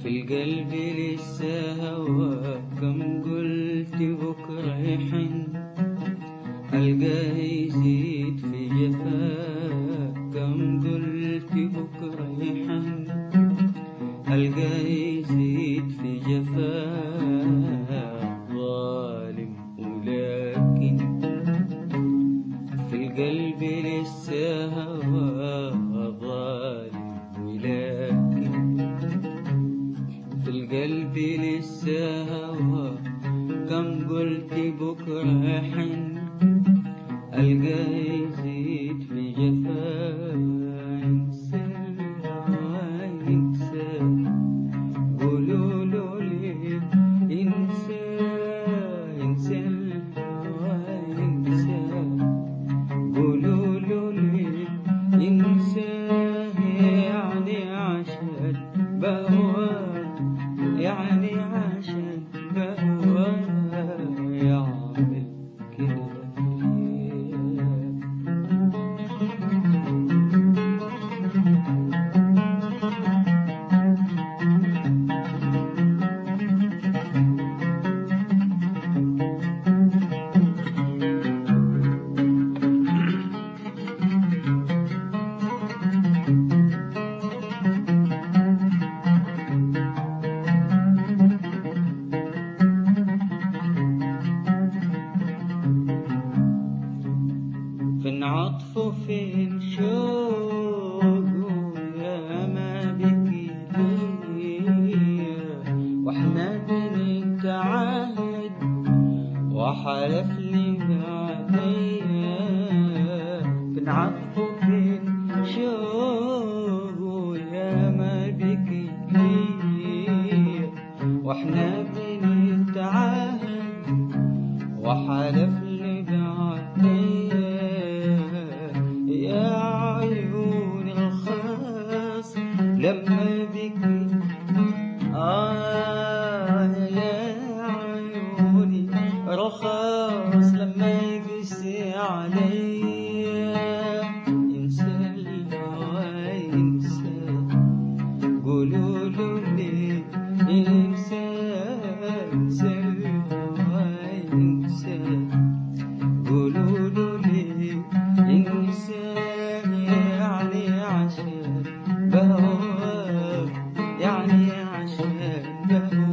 القلب لسه هوا كم قلت بكرة يحن ألقاه يزيد في جفاك كم قلت بكرة يحن ألقاه يزيد في جفاك ظالم ولكن في القلب لسه هوا ظالم ولكن في القلب لسه هوا كم قلت بكرة حن ألقاه يزيد في جفاك انسى انسى قولوا له ليه انسى انسى الهوى انسى قولوا له ليه انساه يعني عشان بهواك يعني عشان بهواك يعمل كده ليه فين عطفه فين شوقه يا ما بكي ليا واحنا بنتعاهد وحلف لي بعديا فين عطفه فين شوقه يا ما بكي ليا واحنا بنتعاهد وحلف لي بعديا يا عيون الخاص لما بكي آه يا عيوني رخاص لما يقسي عليا انسى الهوى انسى قولوا له ليه انسى انسى الهوى انسى قولوا له ليه انسى يعني عشان بهواك يعني عشان بهواك